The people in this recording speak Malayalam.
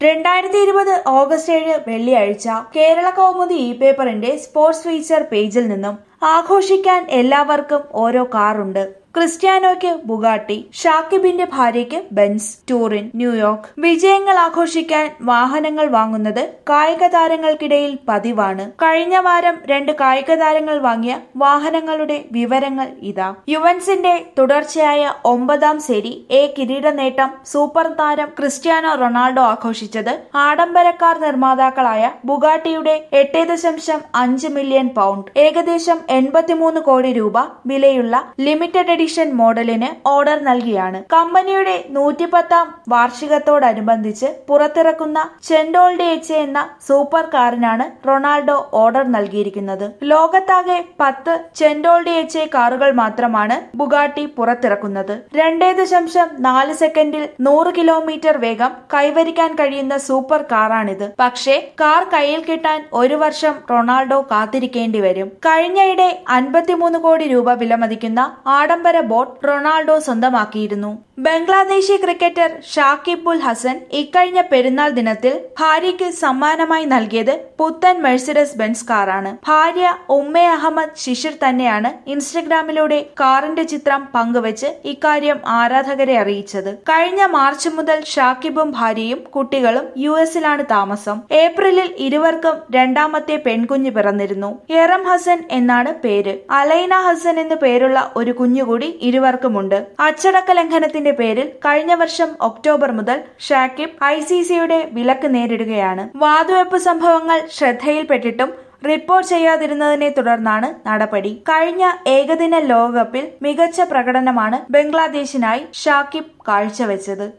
രണ്ടായിരത്തി ഇരുപത് ഓഗസ്റ്റ് ഏഴ് വെള്ളിയാഴ്ച കേരള കൗമുദി ഇ പേപ്പറിന്റെ സ്പോർട്സ് ഫീച്ചർ പേജിൽ നിന്നും ആഘോഷിക്കാൻ എല്ലാവർക്കും ഓരോ കാറുണ്ട് ക്രിസ്ത്യാനോയ്ക്ക് ബുഗാട്ടി ഷാക്കിബിന്റെ ഭാര്യയ്ക്ക് ബെൻസ് ടൂറിൻ ന്യൂയോർക്ക് വിജയങ്ങൾ ആഘോഷിക്കാൻ വാഹനങ്ങൾ വാങ്ങുന്നത് കായിക താരങ്ങൾക്കിടയിൽ പതിവാണ് കഴിഞ്ഞ വാരം രണ്ട് കായിക താരങ്ങൾ വാങ്ങിയ വാഹനങ്ങളുടെ വിവരങ്ങൾ ഇതാ യുവൻസിന്റെ തുടർച്ചയായ ഒമ്പതാം സെരി എ കിരീട നേട്ടം സൂപ്പർ താരം ക്രിസ്ത്യാനോ റൊണാൾഡോ ആഘോഷിച്ചത് ആഡംബരക്കാർ നിർമ്മാതാക്കളായ ബുഗാട്ടിയുടെ എട്ട് ദശാംശം അഞ്ച് മില്യൺ പൗണ്ട് ഏകദേശം എൺപത്തിമൂന്ന് കോടി രൂപ വിലയുള്ള ലിമിറ്റഡ് എഡിഷൻ മോഡലിന് ഓർഡർ നൽകിയാണ് കമ്പനിയുടെ നൂറ്റിപ്പത്താം വാർഷികത്തോടനുബന്ധിച്ച് പുറത്തിറക്കുന്ന ചെൻഡോൾഡി എച്ച് എന്ന സൂപ്പർ കാറിനാണ് റൊണാൾഡോ ഓർഡർ നൽകിയിരിക്കുന്നത് ലോകത്താകെ പത്ത് ചെൻഡോൾഡി എച്ച് കാറുകൾ മാത്രമാണ് ബുഗാട്ടി പുറത്തിറക്കുന്നത് രണ്ടേ ദശാംശം നാല് സെക്കൻഡിൽ നൂറ് കിലോമീറ്റർ വേഗം കൈവരിക്കാൻ കഴിയുന്ന സൂപ്പർ കാറാണിത് പക്ഷേ കാർ കയ്യിൽ കിട്ടാൻ ഒരു വർഷം റൊണാൾഡോ കാത്തിരിക്കേണ്ടി വരും കഴിഞ്ഞയിടെ അൻപത്തിമൂന്ന് കോടി രൂപ വിലമതിക്കുന്ന ആഡംബര ബോട്ട് റൊണാൾഡോ സ്വന്തമാക്കിയിരുന്നു ബംഗ്ലാദേശി ക്രിക്കറ്റർ ഷാക്കിബ് ഉൽ ഹസൻ ഇക്കഴിഞ്ഞ പെരുന്നാൾ ദിനത്തിൽ ഭാര്യയ്ക്ക് സമ്മാനമായി നൽകിയത് പുത്തൻ മെഴ്സിഡസ് ബെൻസ് കാറാണ് ഭാര്യ ഉമ്മ അഹമ്മദ് ശിഷിർ തന്നെയാണ് ഇൻസ്റ്റഗ്രാമിലൂടെ കാറിന്റെ ചിത്രം പങ്കുവച്ച് ഇക്കാര്യം ആരാധകരെ അറിയിച്ചത് കഴിഞ്ഞ മാർച്ച് മുതൽ ഷാക്കിബും ഭാര്യയും കുട്ടികളും യു എസിലാണ് താമസം ഏപ്രിലിൽ ഇരുവർക്കും രണ്ടാമത്തെ പെൺകുഞ്ഞ് പിറന്നിരുന്നു എറം ഹസൻ എന്നാണ് പേര് അലൈന ഹസൻ എന്നു പേരുള്ള ഒരു കുഞ്ഞുകൂടി ഇരുവർക്കുമുണ്ട് അച്ചടക്ക ലംഘനത്തിന്റെ പേരിൽ കഴിഞ്ഞ വർഷം ഒക്ടോബർ മുതൽ ഷാക്കിബ് ഐ സി സിയുടെ വിലക്ക് നേരിടുകയാണ് വാതുവെപ്പ് സംഭവങ്ങൾ ശ്രദ്ധയിൽപ്പെട്ടിട്ടും റിപ്പോർട്ട് ചെയ്യാതിരുന്നതിനെ തുടർന്നാണ് നടപടി കഴിഞ്ഞ ഏകദിന ലോകകപ്പിൽ മികച്ച പ്രകടനമാണ് ബംഗ്ലാദേശിനായി ഷാക്കിബ് കാഴ്ചവെച്ചത്